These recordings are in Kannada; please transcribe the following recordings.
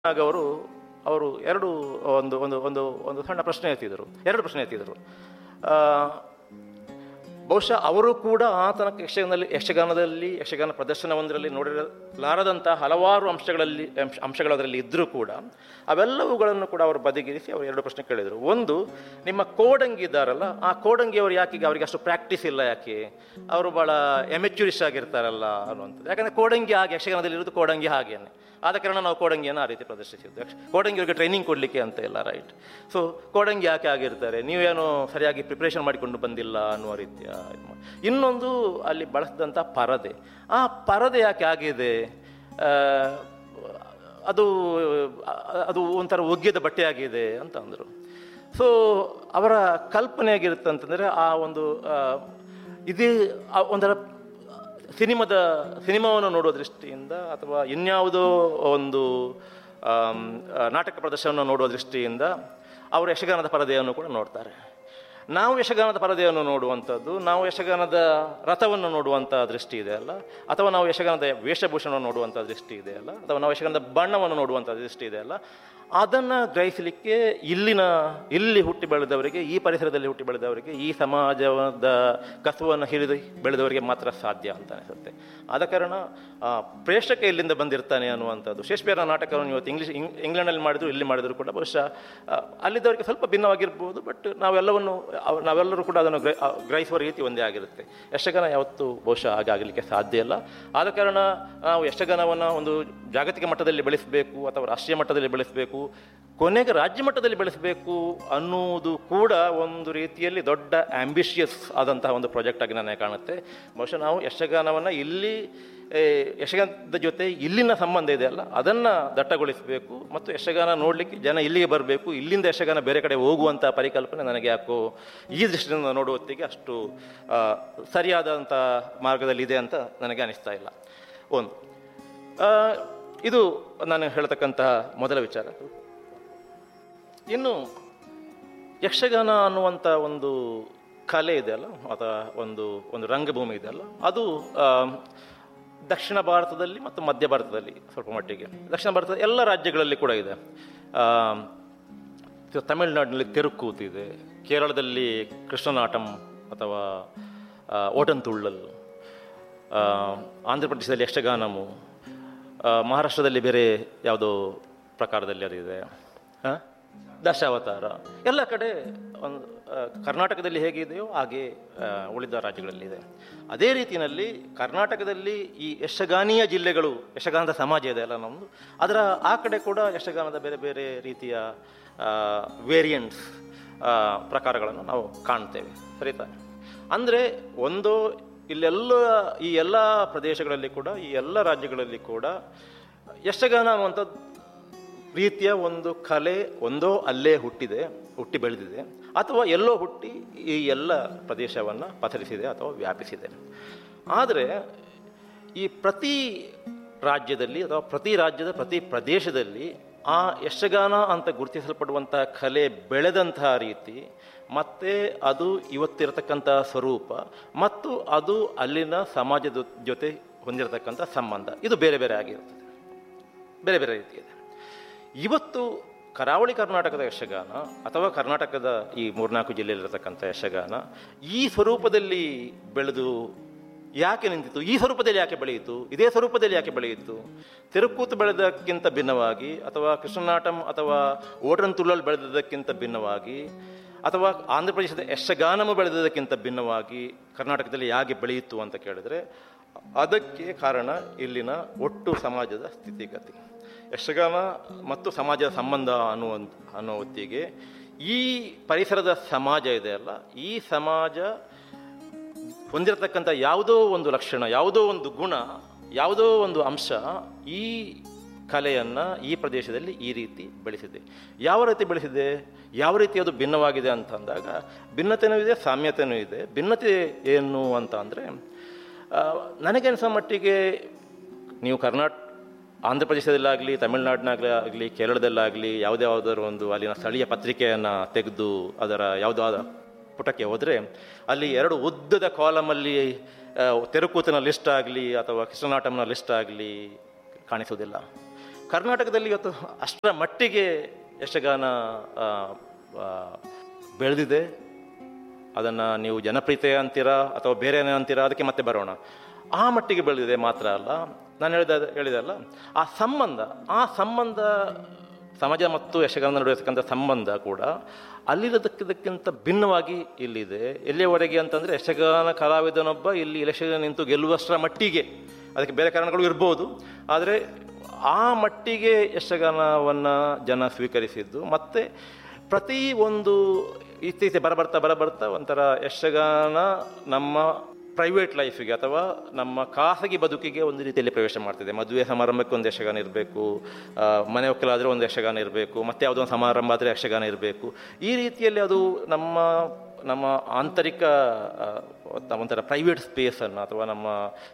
ಆಗ ಅವರು ಅವರು ಎರಡು ಒಂದು ಒಂದು ಒಂದು ಒಂದು ಸಣ್ಣ ಪ್ರಶ್ನೆ ಎತ್ತಿದರು ಎರಡು ಪ್ರಶ್ನೆ ಎತ್ತಿದರು ಆ, ಬಹುಶಃ ಅವರು ಕೂಡ ಆತನ ಯಕ್ಷಗಾನದಲ್ಲಿ ಯಕ್ಷಗಾನದಲ್ಲಿ ಯಕ್ಷಗಾನ ಪ್ರದರ್ಶನವೊಂದರಲ್ಲಿ ನೋಡಿರಲಾರದಂಥ ಹಲವಾರು ಅಂಶಗಳಲ್ಲಿ ಅಂಶ ಅಂಶಗಳು ಅದರಲ್ಲಿ ಇದ್ದರೂ ಕೂಡ ಅವೆಲ್ಲವುಗಳನ್ನು ಕೂಡ ಅವರು ಬದಿಗಿರಿಸಿ ಅವರು ಎರಡು ಪ್ರಶ್ನೆ ಕೇಳಿದರು ಒಂದು ನಿಮ್ಮ ಕೋಡಂಗಿ ಇದ್ದಾರಲ್ಲ ಆ ಕೋಡಂಗಿ ಅವರು ಯಾಕೆ ಈಗ ಅವರಿಗೆ ಅಷ್ಟು ಪ್ರಾಕ್ಟೀಸ್ ಇಲ್ಲ ಯಾಕೆ ಅವರು ಭಾಳ ಎಮೆಚ್ಯೂರಿಸ್ ಆಗಿರ್ತಾರಲ್ಲ ಅನ್ನುವಂಥದ್ದು ಯಾಕಂದರೆ ಕೋಡಂಗಿ ಹಾಗೆ ಯಕ್ಷಗಾನದಲ್ಲಿ ಇರೋದು ಕೋಡಂಗಿ ಹಾಗೇನೆ ಆದ ಕಾರಣ ನಾವು ಕೋಡಂಗಿಯನ್ನು ಆ ರೀತಿ ಪ್ರದರ್ಶಿಸಿದ್ದು ಯಕ್ಷ- ಕೋಡಂಗಿಯವರಿಗೆ ಟ್ರೈನಿಂಗ್ ಕೊಡಲಿಕ್ಕೆ ಅಂತ ಇಲ್ಲ ರೈಟ್ ಸೊ ಕೋಡಂಗಿ ಯಾಕೆ ಆಗಿರ್ತಾರೆ ನೀವೇನು ಸರಿಯಾಗಿ ಪ್ರಿಪ್ರೇಷನ್ ಮಾಡಿಕೊಂಡು ಬಂದಿಲ್ಲ ಅನ್ನುವ ರೀತಿಯ ಇದು ಮಾಡಿ. ಇನ್ನೊಂದು ಅಲ್ಲಿ ಬಳಸಿದಂಥ ಪರದೆ ಆ ಪರದೆ ಯಾಕೆ ಆಗಿದೆ ಆ, ಅದು ಅದು ಒಂಥರ ಒಗ್ಗಿದ ಬಟ್ಟೆ ಆಗಿದೆ ಅಂತ ಅಂದರು ಸೊ ಅವರ ಕಲ್ಪನೆ ಆಗಿರುತ್ತೆ ಅಂತಂದರೆ ಆ ಒಂದು ಆ, ಇದೇ ಆ ಒಂಥರ ಸಿನಿಮಾದ ಸಿನಿಮಾವನ್ನು ನೋಡುವ ದೃಷ್ಟಿಯಿಂದ ಅಥವಾ ಇನ್ಯಾವುದೋ ಒಂದು ಆಮ್, ಆ, ನಾಟಕ ಪ್ರದರ್ಶನವನ್ನು ನೋಡುವ ದೃಷ್ಟಿಯಿಂದ ಅವರು ಯಕ್ಷಗಾನದ ಪರದೆಯನ್ನು ಕೂಡ ನೋಡ್ತಾರೆ ನಾವು ಯಕ್ಷಗಾನದ ಪರದೆಯನ್ನು ನೋಡುವಂಥದ್ದು ನಾವು ಯಕ್ಷಗಾನದ ರಥವನ್ನು ನೋಡುವಂಥ ದೃಷ್ಟಿ ಇದೆ ಅಲ್ಲ ಅಥವಾ ನಾವು ಯಕ್ಷಗಾನದ ವೇಷಭೂಷಣವನ್ನು ನೋಡುವಂಥ ದೃಷ್ಟಿ ಇದೆ ಅಲ್ಲ ಅಥವಾ ನಾವು ಯಕ್ಷಗಾನದ ಬಣ್ಣವನ್ನು ನೋಡುವಂಥ ದೃಷ್ಟಿ ಇದೆ ಅಲ್ಲ ಅದನ್ನು ಗ್ರಹಿಸಲಿಕ್ಕೆ ಇಲ್ಲಿನ ಇಲ್ಲಿ ಹುಟ್ಟಿ ಬೆಳೆದವರಿಗೆ ಈ ಪರಿಸರದಲ್ಲಿ ಹುಟ್ಟಿ ಬೆಳೆದವರಿಗೆ ಈ ಸಮಾಜದ ಕಸುವನ್ನು ಹಿಡಿದು ಬೆಳೆದವರಿಗೆ ಮಾತ್ರ ಸಾಧ್ಯ ಅಂತ ಅನಿಸುತ್ತೆ ಆದ ಕಾರಣ ಆ, ಪ್ರೇಕ್ಷಕ ಇಲ್ಲಿಂದ ಬಂದಿರ್ತಾನೆ ಅನ್ನುವಂಥದ್ದು ಶೇಕ್ಸ್ಪಿಯರ್ನ ನಾಟಕವನ್ನು ಇವತ್ತು ಇಂಗ್ಲೀಷ್ ಇಂಗ್ ಇಂಗ್ಲೆಂಡಲ್ಲಿ ಮಾಡಿದ್ರು ಇಲ್ಲಿ ಮಾಡಿದ್ರು ಕೂಡ ಬಹುಶಃ ಆ, ಅಲ್ಲಿದ್ದವರಿಗೆ ಸ್ವಲ್ಪ ಭಿನ್ನವಾಗಿರ್ಬೋದು ಬಟ್ ನಾವೆಲ್ಲವನ್ನು ಅವ್- ನಾವೆಲ್ಲರೂ ಕೂಡ ಅದನ್ನು ಗ್ರಹ- ಆ, ಗ್ರಹಿಸುವ ರೀತಿ ಒಂದೇ ಆಗಿರುತ್ತೆ ಯಕ್ಷಗಾನ ಯಾವತ್ತೂ ಬಹುಶಃ ಹಾಗಾಗಲಿಕ್ಕೆ ಸಾಧ್ಯ ಇಲ್ಲ ಆದ ಕಾರಣ ನಾವು ಯಕ್ಷಗಾನವನ್ನು ಒಂದು ಜಾಗತಿಕ ಮಟ್ಟದಲ್ಲಿ ಬೆಳೆಸಬೇಕು ಅಥವಾ ರಾಷ್ಟ್ರೀಯ ಮಟ್ಟದಲ್ಲಿ ಬೆಳೆಸಬೇಕು ಕೊನೆಗೆ ರಾಜ್ಯ ಮಟ್ಟದಲ್ಲಿ ಬೆಳೆಸಬೇಕು ಅನ್ನುವುದು ಕೂಡ ಒಂದು ರೀತಿಯಲ್ಲಿ ದೊಡ್ಡ ಆಂಬಿಷಿಯಸ್ ಆದಂತಹ ಒಂದು ಪ್ರಾಜೆಕ್ಟ್ ಆಗಿ ನನಗೆ ಕಾಣುತ್ತೆ ಬಹುಶಃ ನಾವು ಯಕ್ಷಗಾನವನ್ನು ಇಲ್ಲಿ ಏ, ಯಕ್ಷಗಾನದ ಜೊತೆ ಇಲ್ಲಿನ ಸಂಬಂಧ ಇದೆ ಅಲ್ಲ ಅದನ್ನು ದಟ್ಟಗೊಳಿಸಬೇಕು ಮತ್ತು ಯಕ್ಷಗಾನ ನೋಡಲಿಕ್ಕೆ ಜನ ಇಲ್ಲಿಗೆ ಬರಬೇಕು ಇಲ್ಲಿಂದ ಯಕ್ಷಗಾನ ಬೇರೆ ಕಡೆ ಹೋಗುವಂಥ ಪರಿಕಲ್ಪನೆ ನನಗೆ ಯಾಕೋ ಈ ದೃಷ್ಟಿಯಿಂದ ನೋಡುವ ಹೊತ್ತಿಗೆ ಅಷ್ಟು ಆ, ಸರಿಯಾದಂಥ ಮಾರ್ಗದಲ್ಲಿದೆ ಅಂತ ನನಗೆ ಅನಿಸ್ತಾ ಇಲ್ಲ ಒಂದು ಆ, ಇದು ನಾನು ಹೇಳ್ತಕ್ಕಂತಹ ಮೊದಲ ವಿಚಾರ ಇನ್ನು ಯಕ್ಷಗಾನ ಅನ್ನುವಂಥ ಒಂದು ಕಲೆ ಇದೆ ಅಲ್ಲ ಅಥವಾ ಒಂದು ಒಂದು ರಂಗಭೂಮಿ ಇದೆ ಅಲ್ಲ ಅದು ಆ, ದಕ್ಷಿಣ ಭಾರತದಲ್ಲಿ ಮತ್ತು ಮಧ್ಯ ಭಾರತದಲ್ಲಿ ಸ್ವಲ್ಪ ಮಟ್ಟಿಗೆ ದಕ್ಷಿಣ ಭಾರತದ ಎಲ್ಲ ರಾಜ್ಯಗಳಲ್ಲಿ ಕೂಡ ಇದೆ ಆ, ಇದು ತಮಿಳುನಾಡಿನಲ್ಲಿ ತೆರುಕೂತು ಇದೆ ಕೇರಳದಲ್ಲಿ ಕೃಷ್ಣನಾಟಂ ಅಥವಾ ಆ, ಓಟಂತುಳ್ಳಲ್ ಆ, ಆಂಧ್ರ ಪ್ರದೇಶದಲ್ಲಿ ಯಕ್ಷಗಾನಮು ಆ, ಮಹಾರಾಷ್ಟ್ರದಲ್ಲಿ ಬೇರೆ ಯಾವುದೋ ಪ್ರಕಾರದಲ್ಲಿ ಅದಿದೆ ಆ? ದಶಾವತಾರ ಎಲ್ಲ ಕಡೆ ಒಂದು ಆ, ಕರ್ನಾಟಕದಲ್ಲಿ ಹೇಗಿದೆಯೋ ಹಾಗೆ ಆ, ಉಳಿದ ರಾಜ್ಯಗಳಲ್ಲಿದೆ ಅದೇ ರೀತಿಯಲ್ಲಿ ಕರ್ನಾಟಕದಲ್ಲಿ ಈ ಯಕ್ಷಗಾನೀಯ ಜಿಲ್ಲೆಗಳು ಯಕ್ಷಗಾನದ ಸಮಾಜ ಇದೆ ಅಲ್ಲ ನಮ್ಮದು ಅದರ ಆ ಕಡೆ ಕೂಡ ಯಕ್ಷಗಾನದ ಬೇರೆ ಬೇರೆ ರೀತಿಯ ವೇರಿಯಂಟ್ಸ್ ಪ್ರಕಾರಗಳನ್ನು ನಾವು ಕಾಣ್ತೇವೆ ಸರಿ ತಾನೆ ಅಂದರೆ ಒಂದು ಇಲ್ಲೆಲ್ಲ ಈ ಎಲ್ಲ ಪ್ರದೇಶಗಳಲ್ಲಿ ಕೂಡ ಈ ಎಲ್ಲ ರಾಜ್ಯಗಳಲ್ಲಿ ಕೂಡ ಯಕ್ಷಗಾನ ಅನ್ನುವಂಥ ರೀತಿಯ ಒಂದು ಕಲೆ ಒಂದೋ ಅಲ್ಲೇ ಹುಟ್ಟಿದೆ ಹುಟ್ಟಿ ಬೆಳೆದಿದೆ ಅಥವಾ ಎಲ್ಲೋ ಹುಟ್ಟಿ ಈ ಎಲ್ಲ ಪ್ರದೇಶವನ್ನು ಪಸರಿಸಿದೆ ಅಥವಾ ವ್ಯಾಪಿಸಿದೆ ಆದರೆ ಈ ಪ್ರತಿ ರಾಜ್ಯದಲ್ಲಿ ಅಥವಾ ಪ್ರತಿ ರಾಜ್ಯದ ಪ್ರತಿ ಪ್ರದೇಶದಲ್ಲಿ ಆ ಯಕ್ಷಗಾನ ಅಂತ ಗುರುತಿಸಲ್ಪಡುವಂಥ ಕಲೆ ಬೆಳೆದಂತಹ ರೀತಿ ಮತ್ತು ಅದು ಇವತ್ತಿರತಕ್ಕಂಥ ಸ್ವರೂಪ ಮತ್ತು ಅದು ಅಲ್ಲಿನ ಸಮಾಜದ ಜೊತೆ ಹೊಂದಿರತಕ್ಕಂಥ ಸಂಬಂಧ ಇದು ಬೇರೆ ಬೇರೆ ಆಗಿರುತ್ತದೆ ಬೇರೆ ಬೇರೆ ರೀತಿ ಇದೆ ಇವತ್ತು ಕರಾವಳಿ ಕರ್ನಾಟಕದ ಯಕ್ಷಗಾನ ಅಥವಾ ಕರ್ನಾಟಕದ ಈ ಮೂರ್ನಾಲ್ಕು ಜಿಲ್ಲೆಯಲ್ಲಿರತಕ್ಕಂಥ ಯಕ್ಷಗಾನ ಈ ಸ್ವರೂಪದಲ್ಲಿ ಬೆಳೆದು ಯಾಕೆ ನಿಂತಿತು ಈ ಸ್ವರೂಪದಲ್ಲಿ ಯಾಕೆ ಬೆಳೆಯಿತು ಇದೇ ಸ್ವರೂಪದಲ್ಲಿ ಯಾಕೆ ಬೆಳೆಯಿತು ತಿರುಕೂತು ಬೆಳೆದಕ್ಕಿಂತ ಭಿನ್ನವಾಗಿ ಅಥವಾ ಕೃಷ್ಣನಾಟಂ ಅಥವಾ ಓಟಂತುಳ್ಳಲ್ ಬೆಳೆದದಕ್ಕಿಂತ ಭಿನ್ನವಾಗಿ ಅಥವಾ ಆಂಧ್ರ ಪ್ರದೇಶದ ಯಕ್ಷಗಾನము ಬೆಳೆದದಕ್ಕಿಂತ ಭಿನ್ನವಾಗಿ ಕರ್ನಾಟಕದಲ್ಲಿ ಯಾಕೆ ಬೆಳೆಯಿತು ಅಂತ ಕೇಳಿದರೆ ಅದಕ್ಕೆ ಕಾರಣ ಇಲ್ಲಿನ ಒಟ್ಟು ಸಮಾಜದ ಸ್ಥಿತಿಗತಿ ಯಕ್ಷಗಾನ ಮತ್ತು ಸಮಾಜದ ಸಂಬಂಧ ಅನ್ನುವ ಅನ್ನೋ ಹೊತ್ತಿಗೆ ಈ ಪರಿಸರದ ಸಮಾಜ ಇದೆ ಅಲ್ಲ ಈ ಸಮಾಜ ಹೊಂದಿರತಕ್ಕಂಥ ಯಾವುದೋ ಒಂದು ಲಕ್ಷಣ ಯಾವುದೋ ಒಂದು ಗುಣ ಯಾವುದೋ ಒಂದು ಅಂಶ ಈ ಕಲೆಯನ್ನು ಈ ಪ್ರದೇಶದಲ್ಲಿ ಈ ರೀತಿ ಬೆಳೆಸಿದೆ ಯಾವ ರೀತಿ ಬೆಳೆಸಿದೆ ಯಾವ ರೀತಿ ಅದು ಭಿನ್ನವಾಗಿದೆ ಅಂತ ಅಂದಾಗ ಭಿನ್ನತೆಯೂ ಇದೆ ಸಾಮ್ಯತೆಯೂ ಇದೆ ಭಿನ್ನತೆ ಏನು ಅಂತ ಅಂದರೆ ನನಗೆ ಅನಿಸೋ ಮಟ್ಟಿಗೆ ನೀವು ಕರ್ನಾಟಕ ಆಂಧ್ರ ಪ್ರದೇಶದಲ್ಲಾಗಲಿ ತಮಿಳುನಾಡಿನಾಗಲಿ ಆಗಲಿ ಕೇರಳದಲ್ಲಾಗಲಿ ಯಾವುದೇ ಯಾವುದಾದ್ರು ಒಂದು ಅಲ್ಲಿನ ಸ್ಥಳೀಯ ಪತ್ರಿಕೆಯನ್ನು ತೆಗೆದು ಅದರ ಯಾವುದಾದ ಪುಟಕ್ಕೆ ಹೋದರೆ ಅಲ್ಲಿ ಎರಡು ಉದ್ದದ ಕಾಲಮಲ್ಲಿ ತೆರುಕೂತಿನ ಲಿಸ್ಟ್ ಆಗಲಿ ಅಥವಾ ಕೃಷ್ಣನಾಟಂನ ಲಿಸ್ಟ್ ಆಗಲಿ ಕಾಣಿಸೋದಿಲ್ಲ ಕರ್ನಾಟಕದಲ್ಲಿ ಇವತ್ತು ಅಷ್ಟರ ಮಟ್ಟಿಗೆ ಯಕ್ಷಗಾನ ಆ, ಆ, ಬೆಳೆದಿದೆ ಅದನ್ನು ನೀವು ಜನಪ್ರಿಯತೆ ಅಂತೀರಾ ಅಥವಾ ಬೇರೆ ಏನೋ ಅಂತೀರಾ ಅದಕ್ಕೆ ಮತ್ತೆ ಬರೋಣ ಆ ಮಟ್ಟಿಗೆ ಬೆಳೆದಿದೆ ಮಾತ್ರ ಅಲ್ಲ ನಾನು ಹೇಳಿದ ಹೇಳಿದಲ್ಲ ಆ ಸಂಬಂಧ ಆ ಸಂಬಂಧ ಸಮಾಜ ಮತ್ತು ಯಕ್ಷಗಾನ ನಡುವೆ ಇರ್ತಕ್ಕಂಥ ಸಂಬಂಧ ಕೂಡ ಅಲ್ಲಿರೋದಕ್ಕಿಂತ ಭಿನ್ನವಾಗಿ ಇಲ್ಲಿದೆ ಎಲ್ಲಿಯವರೆಗೆ ಅಂತಂದರೆ ಯಕ್ಷಗಾನ ಕಲಾವಿದನೊಬ್ಬ ಇಲ್ಲಿ ಎಲೆಕ್ಷನ್ ನಿಂತು ಗೆಲ್ಲುವಷ್ಟರ ಮಟ್ಟಿಗೆ ಅದಕ್ಕೆ ಬೇರೆ ಕಾರಣಗಳು ಇರ್ಬೋದು ಆದರೆ ಆ ಮಟ್ಟಿಗೆ ಯಕ್ಷಗಾನವನ್ನು ಜನ ಸ್ವೀಕರಿಸಿದ್ದು ಮತ್ತು ಪ್ರತಿ ಒಂದು ಇತ್ತೀಚೆ ಬರಬರ್ತಾ ಬರಬರ್ತಾ ಒಂಥರ ಯಕ್ಷಗಾನ ನಮ್ಮ ಪ್ರೈವೇಟ್ ಲೈಫಿಗೆ ಅಥವಾ ನಮ್ಮ ಖಾಸಗಿ ಬದುಕಿಗೆ ಒಂದು ರೀತಿಯಲ್ಲಿ ಪ್ರವೇಶ ಮಾಡ್ತಿದೆ ಮದುವೆ ಸಮಾರಂಭಕ್ಕೆ ಒಂದು ಯಕ್ಷಗಾನ ಇರಬೇಕು ಮನೆ ಒಕ್ಕಲಾದರೆ ಒಂದು ಯಕ್ಷಗಾನ ಇರಬೇಕು ಮತ್ತೆ ಯಾವುದೋ ಒಂದು ಸಮಾರಂಭ ಆದರೆ ಯಕ್ಷಗಾನ ಇರಬೇಕು ಈ ರೀತಿಯಲ್ಲಿ ಅದು ನಮ್ಮ ನಮ್ಮ ಆಂತರಿಕ ಆ, ಒಂಥರ ಪ್ರೈವೇಟ್ ಸ್ಪೇಸನ್ನು ಅಥವಾ ನಮ್ಮ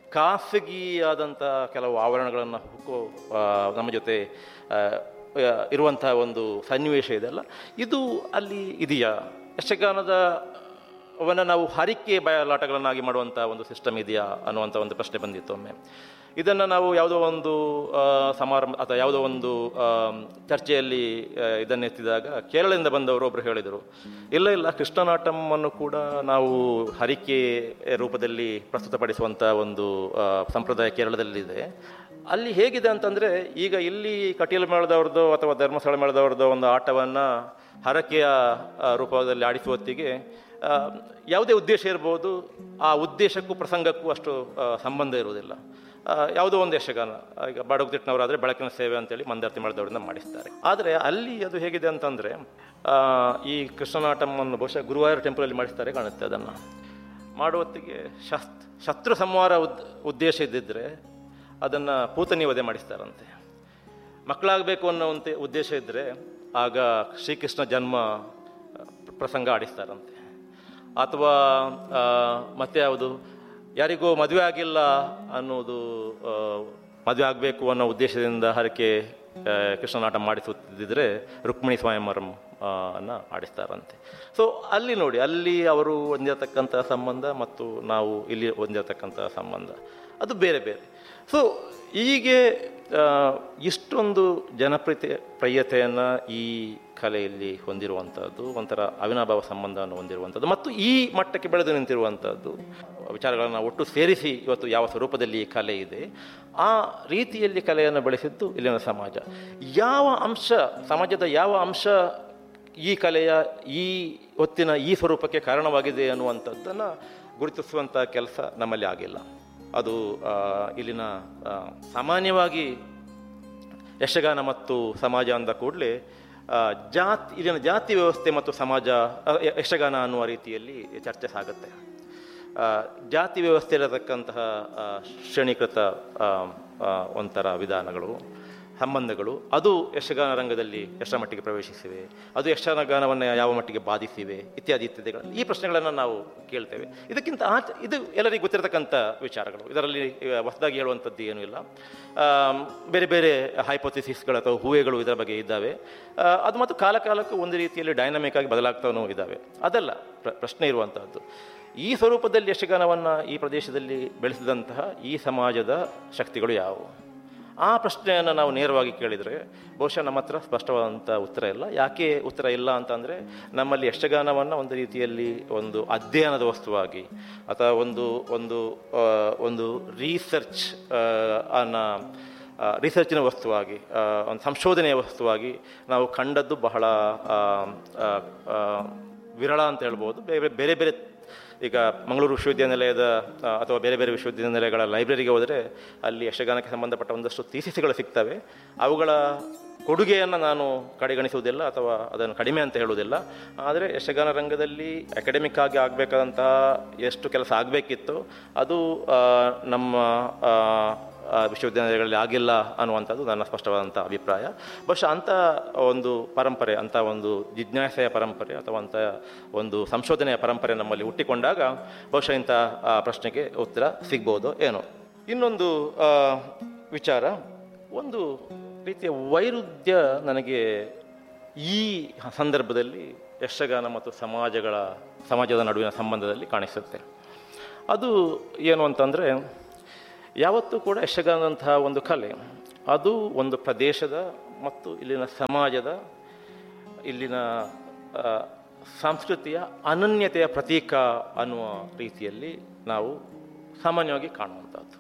ಖಾಸಗಿಯಾದಂಥ ಕೆಲವು ಆವರಣಗಳನ್ನು ಹುಕ್ಕೋ ಆ, ನಮ್ಮ ಜೊತೆ ಆ, ಆ, ಇರುವಂಥ ಒಂದು ಸನ್ನಿವೇಶ ಇದೆಲ್ಲ ಇದು ಅಲ್ಲಿ ಇದೆಯಾ ಯಕ್ಷಗಾನದ ಅವನ್ನು ನಾವು ಹರಿಕೆ ಬಯಲಾಟಗಳನ್ನಾಗಿ ಮಾಡುವಂಥ ಒಂದು ಸಿಸ್ಟಮ್ ಇದೆಯಾ ಅನ್ನುವಂಥ ಒಂದು ಪ್ರಶ್ನೆ ಬಂದಿತ್ತು ಒಮ್ಮೆ ಇದನ್ನು ನಾವು ಯಾವುದೋ ಒಂದು ಆ, ಸಮಾರಂಭ ಅಥವಾ ಯಾವುದೋ ಒಂದು ಆ, ಚರ್ಚೆಯಲ್ಲಿ ಆ, ಇದನ್ನು ಎತ್ತಿದಾಗ ಕೇರಳದಿಂದ ಬಂದವರು ಒಬ್ಬರು ಹೇಳಿದರು ಇಲ್ಲ ಇಲ್ಲ ಕೃಷ್ಣನಾಟಮನ್ನು ಕೂಡ ನಾವು ಹರಿಕೆ ರೂಪದಲ್ಲಿ ಪ್ರಸ್ತುತಪಡಿಸುವಂಥ ಒಂದು ಆ, ಸಂಪ್ರದಾಯ ಕೇರಳದಲ್ಲಿದೆ ಅಲ್ಲಿ ಹೇಗಿದೆ ಅಂತಂದರೆ ಈಗ ಇಲ್ಲಿ ಕಟೀಲು ಮೇಳದವ್ರದ್ದು ಅಥವಾ ಧರ್ಮಸ್ಥಳ ಮೇಳದವ್ರದ್ದು ಒಂದು ಆಟವನ್ನು ಹರಕೆಯ ಆ, ರೂಪದಲ್ಲಿ ಆಡಿಸುವ ಹೊತ್ತಿಗೆ ಆ, ಯಾವುದೇ ಉದ್ದೇಶ ಇರ್ಬೋದು ಆ ಉದ್ದೇಶಕ್ಕೂ ಪ್ರಸಂಗಕ್ಕೂ ಅಷ್ಟು ಆ, ಸಂಬಂಧ ಇರುವುದಿಲ್ಲ ಆ, ಯಾವುದೋ ಒಂದು ಯಕ್ಷಗಾನ ಈಗ ಬಾಡಗುತಿಟ್ಟನವರಾದರೆ ಬೆಳಕಿನ ಸೇವೆ ಅಂತೇಳಿ ಮಂದಾರ್ತಿ ಮೇಳದವರಿಂದ ಮಾಡಿಸ್ತಾರೆ ಆದರೆ ಅಲ್ಲಿ ಅದು ಹೇಗಿದೆ ಅಂತಂದರೆ ಈ ಕೃಷ್ಣನಾಟಮನ್ನು ಬಹುಶಃ ಗುರುವಾಯೂರ್ ಟೆಂಪಲಲ್ಲಿ ಮಾಡಿಸ್ತಾರೆ ಕಾಣುತ್ತೆ ಅದನ್ನು ಮಾಡುವತ್ತಿಗೆ ಶಸ್ತ್ ಶತ್ರು ಸಂಹಾರ ಉದ್ ಉದ್ದೇಶ ಇದ್ದಿದ್ದರೆ ಅದನ್ನು ಪೂತನಿ ವಧೆ ಮಾಡಿಸ್ತಾರಂತೆ ಮಕ್ಕಳಾಗಬೇಕು ಅನ್ನೋ ಒಂದು ಉದ್ದೇಶ ಇದ್ದರೆ ಆಗ ಶ್ರೀಕೃಷ್ಣ ಜನ್ಮ ಆ, ಪ್ರಸಂಗ ಆಡಿಸ್ತಾರಂತೆ ಅಥವಾ ಆ, ಮತ್ತೆ ಯಾವುದು ಯಾರಿಗೂ ಮದುವೆ ಆಗಿಲ್ಲ ಅನ್ನೋದು ಆ, ಮದುವೆ ಆಗಬೇಕು ಅನ್ನೋ ಉದ್ದೇಶದಿಂದ ಹರಕೆ ಆ, ಕೃಷ್ಣನಾಟ ಮಾಡಿಸುತ್ತಿದ್ದರೆ ರುಕ್ಮಿಣಿ ಸ್ವಯಂವರಂ ಆ, ಅನ್ನ ಆಡಿಸ್ತಾರಂತೆ ಸೊ ಅಲ್ಲಿ ನೋಡಿ ಅಲ್ಲಿ ಅವರು ಹೊಂದಿರತಕ್ಕಂಥ ಸಂಬಂಧ ಮತ್ತು ನಾವು ಇಲ್ಲಿ ಹೊಂದಿರತಕ್ಕಂಥ ಸಂಬಂಧ ಅದು ಬೇರೆ ಬೇರೆ ಸೊ ಹೀಗೆ ಆ, ಇಷ್ಟೊಂದು ಜನಪ್ರಿಯತೆ ಪ್ರಿಯತೆಯನ್ನು ಈ ಕಲೆಯಲ್ಲಿ ಹೊಂದಿರುವಂಥದ್ದು ಒಂಥರ ಅವಿನಾಭಾವ ಸಂಬಂಧವನ್ನು ಹೊಂದಿರುವಂಥದ್ದು ಮತ್ತು ಈ ಮಟ್ಟಕ್ಕೆ ಬೆಳೆದು ನಿಂತಿರುವಂಥದ್ದು ವಿಚಾರಗಳನ್ನು ಒಟ್ಟು ಸೇರಿಸಿ ಇವತ್ತು ಯಾವ ಸ್ವರೂಪದಲ್ಲಿ ಈ ಕಲೆ ಇದೆ ಆ ರೀತಿಯಲ್ಲಿ ಕಲೆಯನ್ನು ಬೆಳೆಸಿದ್ದು ಇಲ್ಲಿನ ಸಮಾಜ ಯಾವ ಅಂಶ ಸಮಾಜದ ಯಾವ ಅಂಶ ಈ ಕಲೆಯ ಈ ಹೊತ್ತಿನ ಈ ಸ್ವರೂಪಕ್ಕೆ ಕಾರಣವಾಗಿದೆ ಅನ್ನುವಂಥದ್ದನ್ನು ಗುರುತಿಸುವಂಥ ಕೆಲಸ ನಮ್ಮಲ್ಲಿ ಆಗಿಲ್ಲ ಅದು ಆ, ಇಲ್ಲಿನ ಆ, ಸಾಮಾನ್ಯವಾಗಿ ಯಕ್ಷಗಾನ ಮತ್ತು ಸಮಾಜ ಅಂದ ಕೂಡಲೇ ಜಾತಿ ಇಲ್ಲಿನ ಜಾತಿ ವ್ಯವಸ್ಥೆ ಮತ್ತು ಸಮಾಜ ಆ, ಯ- ಯಕ್ಷಗಾನ ಅನ್ನುವ ರೀತಿಯಲ್ಲಿ ಚರ್ಚೆ ಸಾಗುತ್ತೆ ಆ, ಜಾತಿ ವ್ಯವಸ್ಥೆ ಇರತಕ್ಕಂತಹ ಆ, ಶ್ರೇಣೀಕೃತ ಆ, ಆ, ಒಂಥರ ವಿಧಾನಗಳು ಸಂಬಂಧಗಳು ಅದು ಯಕ್ಷಗಾನ ರಂಗದಲ್ಲಿ ಎಷ್ಟರ ಮಟ್ಟಿಗೆ ಪ್ರವೇಶಿಸಿವೆ ಅದು ಯಕ್ಷಗಾನವನ್ನು ಯಾವ ಮಟ್ಟಿಗೆ ಬಾಧಿಸಿವೆ ಇತ್ಯಾದಿ ಇತ್ಯಾದಿಗಳು ಈ ಪ್ರಶ್ನೆಗಳನ್ನು ನಾವು ಕೇಳ್ತೇವೆ ಇದಕ್ಕಿಂತ ಆಚೆ ಇದು ಎಲ್ಲರಿಗೂ ಗೊತ್ತಿರತಕ್ಕಂಥ ವಿಚಾರಗಳು ಇದರಲ್ಲಿ ಆ, ಹೊಸದಾಗಿ ಹೇಳುವಂಥದ್ದು ಏನೂ ಇಲ್ಲ ಆಮ್, ಬೇರೆ ಬೇರೆ ಹೈಪೋಥಿಸಿಸ್ಗಳು ಅಥವಾ ಹೂವೆಗಳು ಇದರ ಬಗ್ಗೆ ಇದ್ದಾವೆ ಆ, ಅದು ಮತ್ತು ಕಾಲ ಕಾಲಕ್ಕೂ ಒಂದು ರೀತಿಯಲ್ಲಿ ಡೈನಮಿಕ್ ಆಗಿ ಬದಲಾಗ್ತಾನೂ ಇದ್ದಾವೆ ಅದಲ್ಲ ಪ್ರ- ಪ್ರಶ್ನೆ ಇರುವಂತಹದ್ದು ಈ ಸ್ವರೂಪದಲ್ಲಿ ಯಕ್ಷಗಾನವನ್ನು ಈ ಪ್ರದೇಶದಲ್ಲಿ ಬೆಳೆಸಿದಂತಹ ಈ ಸಮಾಜದ ಶಕ್ತಿಗಳು ಯಾವುವು ಆ ಪ್ರಶ್ನೆಯನ್ನು ನಾವು ನೇರವಾಗಿ ಕೇಳಿದರೆ ಬಹುಶಃ ನಮ್ಮ ಹತ್ರ ಸ್ಪಷ್ಟವಾದಂಥ ಉತ್ತರ ಇಲ್ಲ ಯಾಕೆ ಉತ್ತರ ಇಲ್ಲ ಅಂತಂದರೆ ನಮ್ಮಲ್ಲಿ ಯಕ್ಷಗಾನವನ್ನು ಒಂದು ರೀತಿಯಲ್ಲಿ ಒಂದು ಅಧ್ಯಯನದ ವಸ್ತುವಾಗಿ ಅಥವಾ ಒಂದು ಒಂದು ಆ, ಒಂದು ರೀಸರ್ಚ್ ಅನ್ನ ಆ, ರಿಸರ್ಚಿನ ವಸ್ತುವಾಗಿ ಆ, ಒಂದು ಸಂಶೋಧನೆಯ ವಸ್ತುವಾಗಿ ನಾವು ಕಂಡದ್ದು ಬಹಳ ಆ, ಆ, ಆ, ವಿರಳ ಅಂತ ಹೇಳ್ಬೋದು ಬೇರೆ ಬೇರೆ ಬೇರೆ ಈಗ ಮಂಗಳೂರು ವಿಶ್ವವಿದ್ಯಾನಿಲಯದ ಆ, ಅಥವಾ ಬೇರೆ ಬೇರೆ ವಿಶ್ವವಿದ್ಯಾನಿಲಯಗಳ ಲೈಬ್ರರಿಗೆ ಹೋದರೆ ಅಲ್ಲಿ ಯಕ್ಷಗಾನಕ್ಕೆ ಸಂಬಂಧಪಟ್ಟ ಒಂದಷ್ಟು ಥೀಸಿಸ್ಗಳು ಸಿಗ್ತವೆ ಅವುಗಳ ಕೊಡುಗೆಯನ್ನು ನಾನು ಕಡೆಗಣಿಸುವುದಿಲ್ಲ ಅಥವಾ ಅದನ್ನು ಕಡಿಮೆ ಅಂತ ಹೇಳುವುದಿಲ್ಲ ಆದರೆ ಯಕ್ಷಗಾನ ರಂಗದಲ್ಲಿ ಅಕಾಡೆಮಿಕ್ ಆಗಿ ಆಗಬೇಕಾದಂತಹ ಎಷ್ಟು ಕೆಲಸ ಆಗಬೇಕಿತ್ತು ಅದು ಆ, ನಮ್ಮ ಆ, ಆ, ವಿಶ್ವವಿದ್ಯಾನಿಲಯಗಳಲ್ಲಿ ಆಗಿಲ್ಲ ಅನ್ನುವಂಥದ್ದು ನನ್ನ ಸ್ಪಷ್ಟವಾದಂಥ ಅಭಿಪ್ರಾಯ ಬಹುಶಃ ಅಂಥ ಒಂದು ಪರಂಪರೆ ಅಂಥ ಒಂದು ಜಿಜ್ಞಾಸೆಯ ಪರಂಪರೆ ಅಥವಾ ಅಂಥ ಒಂದು ಸಂಶೋಧನೆಯ ಪರಂಪರೆ ನಮ್ಮಲ್ಲಿ ಹುಟ್ಟಿಕೊಂಡಾಗ ಬಹುಶಃ ಇಂಥ ಆ, ಪ್ರಶ್ನೆಗೆ ಉತ್ತರ ಸಿಗ್ಬೋದು ಏನೋ ಇನ್ನೊಂದು ಆ, ವಿಚಾರ ಒಂದು ರೀತಿಯ ವೈರುಧ್ಯ ನನಗೆ ಈ ಸಂದರ್ಭದಲ್ಲಿ ಯಕ್ಷಗಾನ ಮತ್ತು ಸಮಾಜಗಳ ಸಮಾಜದ ನಡುವಿನ ಸಂಬಂಧದಲ್ಲಿ ಕಾಣಿಸುತ್ತೆ ಅದು ಏನು ಅಂತಂದರೆ ಯಾವತ್ತೂ ಕೂಡ ಯಕ್ಷಗಾನದಂತಹ ಒಂದು ಕಲೆ ಅದು ಒಂದು ಪ್ರದೇಶದ ಮತ್ತು ಇಲ್ಲಿನ ಸಮಾಜದ ಇಲ್ಲಿನ ಆ, ಸಂಸ್ಕೃತಿಯ ಅನನ್ಯತೆಯ ಪ್ರತೀಕ ಅನ್ನುವ ರೀತಿಯಲ್ಲಿ ನಾವು ಸಾಮಾನ್ಯವಾಗಿ ಕಾಣುವಂಥದ್ದು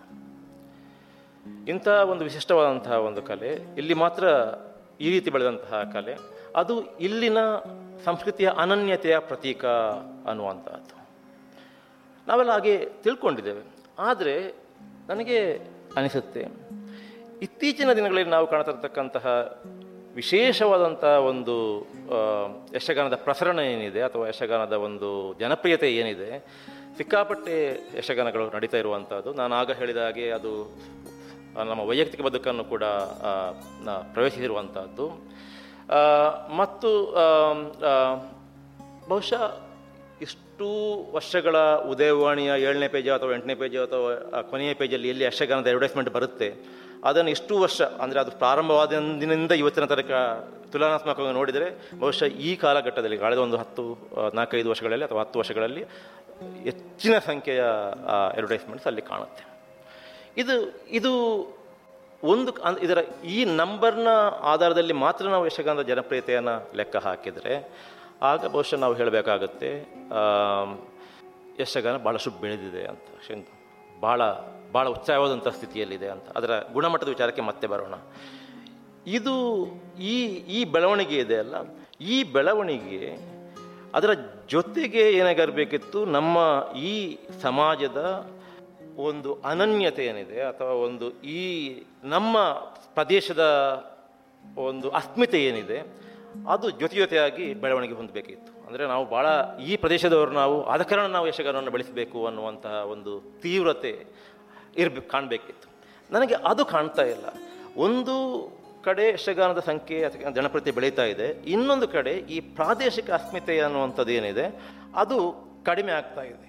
ಇಂಥ ಒಂದು ವಿಶಿಷ್ಟವಾದಂತಹ ಒಂದು ಕಲೆ ಇಲ್ಲಿ ಮಾತ್ರ ಈ ರೀತಿ ಬೆಳೆದಂತಹ ಕಲೆ ಅದು ಇಲ್ಲಿನ ಸಂಸ್ಕೃತಿಯ ಅನನ್ಯತೆಯ ಪ್ರತೀಕ ಅನ್ನುವಂಥದ್ದು ನಾವೆಲ್ಲ ಹಾಗೆ ತಿಳ್ಕೊಂಡಿದ್ದೇವೆ ಆದರೆ ನನಗೆ ಅನಿಸುತ್ತೆ ಇತ್ತೀಚಿನ ದಿನಗಳಲ್ಲಿ ನಾವು ಕಾಣ್ತಿರ್ತಕ್ಕಂತಹ ವಿಶೇಷವಾದಂಥ ಒಂದು ಆ, ಯಕ್ಷಗಾನದ ಪ್ರಸರಣ ಏನಿದೆ ಅಥವಾ ಯಕ್ಷಗಾನದ ಒಂದು ಜನಪ್ರಿಯತೆ ಏನಿದೆ ಸಿಕ್ಕಾಪಟ್ಟೆ ಯಕ್ಷಗಾನಗಳು ನಡೀತಾ ಇರುವಂಥದ್ದು ನಾನು ಆಗ ಹೇಳಿದ ಹಾಗೆ ಅದು ಆ, ನಮ್ಮ ವೈಯಕ್ತಿಕ ಬದುಕನ್ನು ಕೂಡ ಆ, ನ- ಪ್ರವೇಶಿಸಿರುವಂಥದ್ದು ಆ, ಮತ್ತು ಆಮ್, ಆ, ಬಹುಶಃ ಇಷ್ಟು ವರ್ಷಗಳ ಉದಯವಾಣಿಯ ಏಳನೇ ಪೇಜ್ ಅಥವಾ ಎಂಟನೇ ಪೇಜ್ ಅಥವಾ ಆ ಕೊನೆಯ ಪೇಜಲ್ಲಿ ಎಲ್ಲಿ ಯಕ್ಷಗಾನದ ಅಡ್ವರ್ಟೈಸ್ಮೆಂಟ್ ಬರುತ್ತೆ ಅದನ್ನು ಇಷ್ಟು ವರ್ಷ ಅಂದರೆ ಅದು ಪ್ರಾರಂಭವಾದಂದಿನಿಂದ ಇವತ್ತಿನ ತನಕ ತುಲನಾತ್ಮಕವಾಗಿ ನೋಡಿದರೆ ಬಹುಶಃ ಈ ಕಾಲಘಟ್ಟದಲ್ಲಿ ಕಳೆದ ಒಂದು ಹತ್ತು ಆ, ನಾಲ್ಕೈದು ವರ್ಷಗಳಲ್ಲಿ ಅಥವಾ ಹತ್ತು ವರ್ಷಗಳಲ್ಲಿ ಹೆಚ್ಚಿನ ಸಂಖ್ಯೆಯ ಅಡ್ವರ್ಟೈಸ್ಮೆಂಟ್ಸ್ ಅಲ್ಲಿ ಕಾಣುತ್ತೆ ಇದು ಇದು ಒಂದು ಕ- ಅಂದ್- ಇದರ ಈ ನಂಬರ್ನ ಆಧಾರದಲ್ಲಿ ಮಾತ್ರ ನಾವು ಯಕ್ಷಗಾನದ ಜನಪ್ರಿಯತೆಯನ್ನು ಲೆಕ್ಕ ಹಾಕಿದರೆ ಆಗ ಬಹುಶಃ ನಾವು ಹೇಳಬೇಕಾಗತ್ತೆ ಆಮ್, ಯಕ್ಷಗಾನ ಭಾಳಷ್ಟು ಬೆಳೆದಿದೆ ಅಂತ ಶಂಕ ಭಾಳ ಭಾಳ ಉತ್ಸಾಹವಾದಂಥ ಸ್ಥಿತಿಯಲ್ಲಿದೆ ಅಂತ ಅದರ ಗುಣಮಟ್ಟದ ವಿಚಾರಕ್ಕೆ ಮತ್ತೆ ಬರೋಣ ಇದು ಈ ಈ ಬೆಳವಣಿಗೆ ಇದೆ ಅಲ್ಲ ಈ ಬೆಳವಣಿಗೆ ಅದರ ಜೊತೆಗೆ ಏನಾಗಿರಬೇಕಿತ್ತು ನಮ್ಮ ಈ ಸಮಾಜದ ಒಂದು ಅನನ್ಯತೆ ಏನಿದೆ ಅಥವಾ ಒಂದು ಈ ನಮ್ಮ ಪ್ರದೇಶದ ಒಂದು ಅಸ್ಮಿತೆ ಏನಿದೆ ಅದು ಜೊತೆ ಜೊತೆಯಾಗಿ ಬೆಳವಣಿಗೆ ಹೊಂದಬೇಕಿತ್ತು ಅಂದರೆ ನಾವು ಭಾಳ ಈ ಪ್ರದೇಶದವರು ನಾವು ಆದ ಕಾರಣ ನಾವು ಯಕ್ಷಗಾನವನ್ನು ಬೆಳೆಸಬೇಕು ಅನ್ನುವಂತಹ ಒಂದು ತೀವ್ರತೆ ಇರ್ಬೇಕು ಕಾಣಬೇಕಿತ್ತು ನನಗೆ ಅದು ಕಾಣ್ತಾ ಇಲ್ಲ ಒಂದು ಕಡೆ ಯಕ್ಷಗಾನದ ಸಂಖ್ಯೆ ಅಥವಾ ಜನಪ್ರಿಯತೆ ಬೆಳೀತಾ ಇದೆ ಇನ್ನೊಂದು ಕಡೆ ಈ ಪ್ರಾದೇಶಿಕ ಅಸ್ಮಿತೆ ಅನ್ನುವಂಥದ್ದು ಏನಿದೆ ಅದು ಕಡಿಮೆ ಆಗ್ತಾ ಇದೆ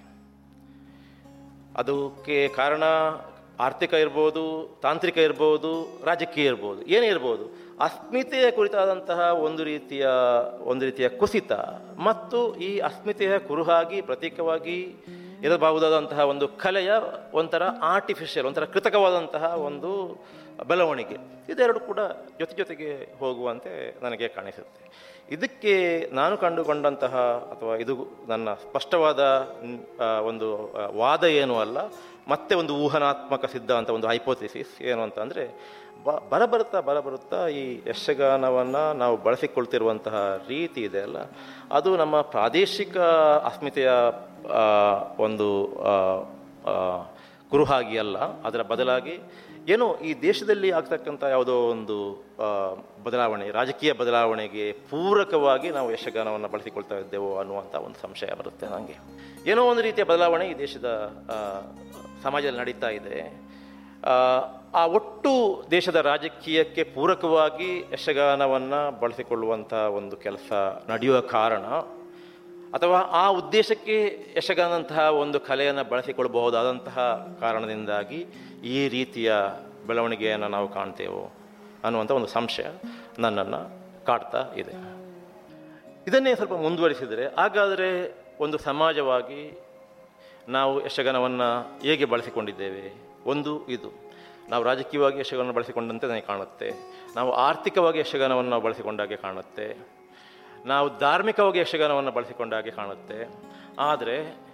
ಅದಕ್ಕೆ ಕಾರಣ ಆರ್ಥಿಕ ಇರ್ಬೋದು ತಾಂತ್ರಿಕ ಇರ್ಬೋದು ರಾಜಕೀಯ ಇರ್ಬೋದು ಏನೇ ಇರ್ಬೋದು ಅಸ್ಮಿತೆಯ ಕುರಿತಾದಂತಹ ಒಂದು ರೀತಿಯ ಒಂದು ರೀತಿಯ ಕುಸಿತ ಮತ್ತು ಈ ಅಸ್ಮಿತೆಯ ಕುರುಹಾಗಿ ಪ್ರತೀಕವಾಗಿ ಇರಬಹುದಾದಂತಹ ಒಂದು ಕಲೆಯ ಒಂಥರ ಆರ್ಟಿಫಿಷಿಯಲ್ ಒಂಥರ ಕೃತಕವಾದಂತಹ ಒಂದು ಬೆಳವಣಿಗೆ ಇದೆರಡು ಕೂಡ ಜೊತೆ ಜೊತೆಗೆ ಹೋಗುವಂತೆ ನನಗೆ ಕಾಣಿಸುತ್ತೆ ಇದಕ್ಕೆ ನಾನು ಕಂಡುಕೊಂಡಂತಹ ಅಥವಾ ಇದು ನನ್ನ ಸ್ಪಷ್ಟವಾದ ನ್- ಆ, ಒಂದು ಆ, ವಾದ ಏನೂ ಅಲ್ಲ ಮತ್ತೆ ಒಂದು ಊಹನಾತ್ಮಕ ಸಿದ್ಧಾಂತ ಒಂದು ಹೈಪೋಥಿಸಿಸ್ ಏನು ಅಂತಂದರೆ ಬ ಬರಬರುತ್ತಾ ಬರಬರುತ್ತಾ ಈ ಯಕ್ಷಗಾನವನ್ನು ನಾವು ಬಳಸಿಕೊಳ್ತಿರುವಂತಹ ರೀತಿ ಇದೆ ಅಲ್ಲ ಅದು ನಮ್ಮ ಪ್ರಾದೇಶಿಕ ಅಸ್ಮಿತೆಯ ಆ, ಒಂದು ಆ, ಆ, ಕುರುಹಾಗಿ ಅಲ್ಲ ಅದರ ಬದಲಾಗಿ ಏನೋ ಈ ದೇಶದಲ್ಲಿ ಆಗ್ತಕ್ಕಂಥ ಯಾವುದೋ ಒಂದು ಆ, ಬದಲಾವಣೆ ರಾಜಕೀಯ ಬದಲಾವಣೆಗೆ ಪೂರಕವಾಗಿ ನಾವು ಯಕ್ಷಗಾನವನ್ನು ಬಳಸಿಕೊಳ್ತಾ ಇದ್ದೇವೋ ಅನ್ನುವಂಥ ಒಂದು ಸಂಶಯ ಬರುತ್ತೆ ನನಗೆ ಏನೋ ಒಂದು ರೀತಿಯ ಬದಲಾವಣೆ ಈ ದೇಶದ ಆ, ಸಮಾಜದಲ್ಲಿ ನಡೀತಾ ಇದೆ ಆ, ಆ ಒಟ್ಟು ದೇಶದ ರಾಜಕೀಯಕ್ಕೆ ಪೂರಕವಾಗಿ ಯಕ್ಷಗಾನವನ್ನು ಬಳಸಿಕೊಳ್ಳುವಂಥ ಒಂದು ಕೆಲಸ ನಡೆಯುವ ಕಾರಣ ಅಥವಾ ಆ ಉದ್ದೇಶಕ್ಕೆ ಯಶಗಾನಂತಹ ಒಂದು ಕಲೆಯನ್ನು ಬಳಸಿಕೊಳ್ಳಬಹುದಾದಂತಹ ಕಾರಣದಿಂದಾಗಿ ಈ ರೀತಿಯ ಬೆಳವಣಿಗೆಯನ್ನು ನಾವು ಕಾಣ್ತೇವೋ ಅನ್ನುವಂಥ ಒಂದು ಸಂಶಯ ನನ್ನನ್ನು ಕಾಡ್ತಾ ಇದೆ ಇದನ್ನೇ ಸ್ವಲ್ಪ ಮುಂದುವರಿಸಿದರೆ ಹಾಗಾದರೆ ಒಂದು ಸಮಾಜವಾಗಿ ನಾವು ಯಕ್ಷಗಾನವನ್ನು ಹೇಗೆ ಬಳಸಿಕೊಂಡಿದ್ದೇವೆ ಒಂದು ಇದು ನಾವು ರಾಜಕೀಯವಾಗಿ ಯಕ್ಷಗಾನ ಬಳಸಿಕೊಂಡಂತೆ ನನಗೆ ಕಾಣುತ್ತೆ ನಾವು ಆರ್ಥಿಕವಾಗಿ ಯಕ್ಷಗಾನವನ್ನು ನಾವು ಬಳಸಿಕೊಂಡಾಗೆ ಕಾಣುತ್ತೆ ನಾವು ಧಾರ್ಮಿಕವಾಗಿ ಯಕ್ಷಗಾನವನ್ನು ಬಳಸಿಕೊಂಡಾಗೆ ಕಾಣುತ್ತೆ ಆದರೆ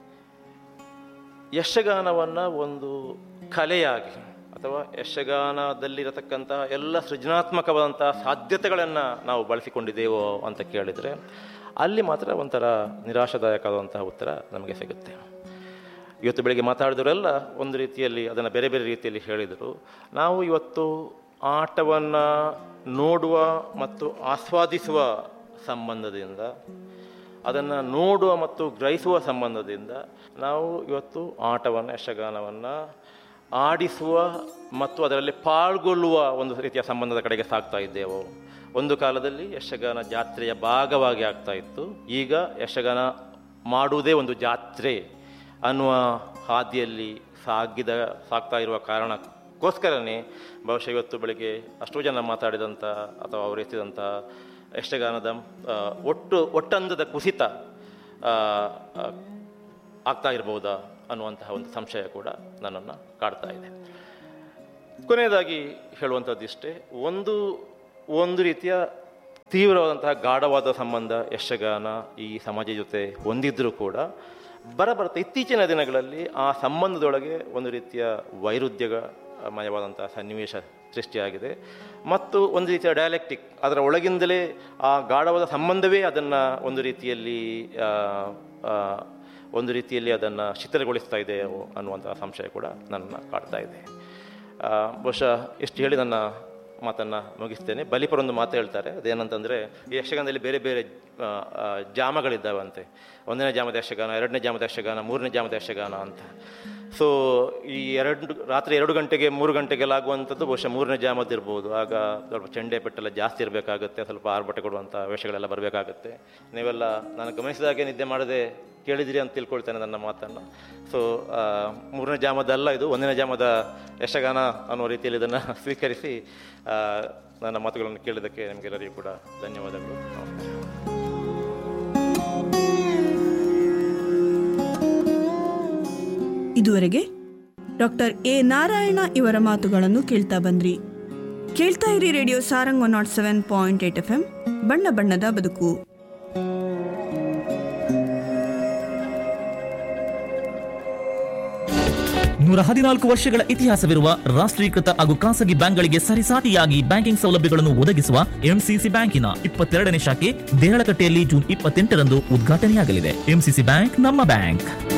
ಯಕ್ಷಗಾನವನ್ನು ಒಂದು ಕಲೆಯಾಗಿ ಅಥವಾ ಯಕ್ಷಗಾನದಲ್ಲಿರತಕ್ಕಂಥ ಎಲ್ಲ ಸೃಜನಾತ್ಮಕವಾದಂಥ ಸಾಧ್ಯತೆಗಳನ್ನು ನಾವು ಬಳಸಿಕೊಂಡಿದ್ದೇವೋ ಅಂತ ಕೇಳಿದರೆ ಅಲ್ಲಿ ಮಾತ್ರ ಒಂಥರ ನಿರಾಶಾದಾಯಕವಾದಂತಹ ಉತ್ತರ ನಮಗೆ ಸಿಗುತ್ತೆ ಇವತ್ತು ಬೆಳಿಗ್ಗೆ ಮಾತಾಡಿದವರೆಲ್ಲ ಒಂದು ರೀತಿಯಲ್ಲಿ ಅದನ್ನು ಬೇರೆ ಬೇರೆ ರೀತಿಯಲ್ಲಿ ಹೇಳಿದರು ನಾವು ಇವತ್ತು ಆಟವನ್ನು ನೋಡುವ ಮತ್ತು ಆಸ್ವಾದಿಸುವ ಸಂಬಂಧದಿಂದ ಅದನ್ನು ನೋಡುವ ಮತ್ತು ಗ್ರಹಿಸುವ ಸಂಬಂಧದಿಂದ ನಾವು ಇವತ್ತು ಆಟವನ್ನು ಯಕ್ಷಗಾನವನ್ನು ಆಡಿಸುವ ಮತ್ತು ಅದರಲ್ಲಿ ಪಾಲ್ಗೊಳ್ಳುವ ಒಂದು ರೀತಿಯ ಸಂಬಂಧದ ಕಡೆಗೆ ಸಾಗ್ತಾ ಇದ್ದೇವೋ ಒಂದು ಕಾಲದಲ್ಲಿ ಯಕ್ಷಗಾನ ಜಾತ್ರೆಯ ಭಾಗವಾಗಿ ಆಗ್ತಾ ಇತ್ತು ಈಗ ಯಕ್ಷಗಾನ ಮಾಡುವುದೇ ಒಂದು ಜಾತ್ರೆ ಅನ್ನುವ ಹಾದಿಯಲ್ಲಿ ಸಾಗಿದ ಸಾಗ್ತಾ ಇರುವ ಕಾರಣಕ್ಕೋಸ್ಕರನೇ ಬಹುಶಃ ಇವತ್ತು ಬೆಳಿಗ್ಗೆ ಅಷ್ಟೋ ಜನ ಮಾತಾಡಿದಂಥ ಅಥವಾ ಅವರು ಎತ್ತಿದಂಥ ಯಕ್ಷಗಾನದ ಆ, ಒಟ್ಟು ಒಟ್ಟಂದದ ಕುಸಿತ ಆ, ಆ, ಆಗ್ತಾ ಇರ್ಬೋದಾ ಅನ್ನುವಂತಹ ಒಂದು ಸಂಶಯ ಕೂಡ ನನ್ನನ್ನು ಕಾಡ್ತಾ ಇದೆ ಕೊನೆಯದಾಗಿ ಹೇಳುವಂಥದ್ದಿಷ್ಟೇ ಒಂದು ಒಂದು ರೀತಿಯ ತೀವ್ರವಾದಂತಹ ಗಾಢವಾದ ಸಂಬಂಧ ಯಕ್ಷಗಾನ ಈ ಸಮಾಜ ಜೊತೆ ಹೊಂದಿದ್ರೂ ಕೂಡ ಬರಬರ್ತಾ ಇತ್ತೀಚಿನ ದಿನಗಳಲ್ಲಿ ಆ ಸಂಬಂಧದೊಳಗೆ ಒಂದು ರೀತಿಯ ವೈರುಧ್ಯಮಯವಾದಂತಹ ಸನ್ನಿವೇಶ ಸೃಷ್ಟಿಯಾಗಿದೆ ಮತ್ತು ಒಂದು ರೀತಿಯ ಡಯಾಲೆಕ್ಟಿಕ್ ಅದರ ಒಳಗಿಂದಲೇ ಆ ಗಾಢವಾದ ಸಂಬಂಧವೇ ಅದನ್ನು ಒಂದು ರೀತಿಯಲ್ಲಿ ಆ, ಆ, ಒಂದು ರೀತಿಯಲ್ಲಿ ಅದನ್ನು ಶಿಥಿಲಗೊಳಿಸ್ತಾ ಇದೆ ಅನ್ನುವಂಥ ಸಂಶಯ ಕೂಡ ನನ್ನ ಕಾಡ್ತಾ ಇದೆ ಆ, ಬಹುಶಃ ಇಷ್ಟು ಹೇಳಿ ನನ್ನ ಮಾತನ್ನು ಮುಗಿಸ್ತೇನೆ ಬಲಿಪರೊಂದು ಮಾತು ಹೇಳ್ತಾರೆ ಅದೇನಂತಂದರೆ ಈ ಯಕ್ಷಗಾನದಲ್ಲಿ ಬೇರೆ ಬೇರೆ ಆ, ಆ, ಜಾಮಗಳಿದ್ದಾವಂತೆ ಒಂದನೇ ಜಾಮದ ಯಕ್ಷಗಾನ ಎರಡನೇ ಜಾಮದ ಯಕ್ಷಗಾನ ಮೂರನೇ ಜಾಮದ ಯಕ್ಷಗಾನ ಅಂತ ಸೊ ಈ ಎರಡು ರಾತ್ರಿ ಎರಡು ಗಂಟೆಗೆ ಮೂರು ಗಂಟೆಗೆಲ್ಲ ಆಗುವಂಥದ್ದು ಬಹುಶಃ ಮೂರನೇ ಜಾಮದಿರ್ಬೋದು ಆಗ ಸ್ವಲ್ಪ ಚೆಂಡೆ ಪೆಟ್ಟೆಲ್ಲ ಜಾಸ್ತಿ ಇರಬೇಕಾಗುತ್ತೆ ಸ್ವಲ್ಪ ಆರ್ಭಟ ಕೊಡುವಂಥ ವೇಷಗಳೆಲ್ಲ ಬರಬೇಕಾಗುತ್ತೆ ನೀವೆಲ್ಲ ನಾನು ಗಮನಿಸಿದಾಗೆ ನಿದ್ದೆ ಮಾಡದೆ ಕೇಳಿದಿರಿ ಅಂತ ತಿಳ್ಕೊಳ್ತೇನೆ ನನ್ನ ಮಾತನ್ನು ಸೊ ಮೂರನೇ ಜಾಮದಲ್ಲ ಇದು ಒಂದನೇ ಜಾಮದ ಯಕ್ಷಗಾನ ಅನ್ನೋ ರೀತಿಯಲ್ಲಿ ಇದನ್ನು ಸ್ವೀಕರಿಸಿ ಆ, ನನ್ನ ಮಾತುಗಳನ್ನು ಕೇಳಿದ್ದಕ್ಕೆ ನಿಮಗೆಲ್ಲರಿಗೂ ಕೂಡ ಧನ್ಯವಾದಗಳು ನಮಸ್ಕಾರ ಇದುವರೆಗೆ ಡಾಕ್ಟರ್ ಎ ನಾರಾಯಣ ಇವರ ಮಾತುಗಳನ್ನು ಕೇಳ್ತಾ ಬಂದ್ರಿ ಕೇಳ್ತಾ ಇರಿ radio Sarang one nought seven point eight F M ಬಣ್ಣ ಬಣ್ಣದ ಬದುಕು ನೂರ ಹದಿನಾಲ್ಕು ವರ್ಷಗಳ ಇತಿಹಾಸವಿರುವ ರಾಷ್ಟ್ರೀಕೃತ ಹಾಗೂ ಖಾಸಗಿ ಬ್ಯಾಂಕ್ಗಳಿಗೆ ಸರಿಸಾಟಿಯಾಗಿ ಬ್ಯಾಂಕಿಂಗ್ ಸೌಲಭ್ಯಗಳನ್ನು ಒದಗಿಸುವ ಎಂಸಿಸಿ ಬ್ಯಾಂಕಿನ ಇಪ್ಪತ್ತೆರಡನೇ ಶಾಖೆ ದೇಹಳಕಟ್ಟೆಯಲ್ಲಿ ಜೂನ್ ಇಪ್ಪತ್ತೆಂಟರಂದು ಉದ್ಘಾಟನೆಯಾಗಲಿದೆ ಎಂಸಿಸಿ ಬ್ಯಾಂಕ್ ನಮ್ಮ ಬ್ಯಾಂಕ್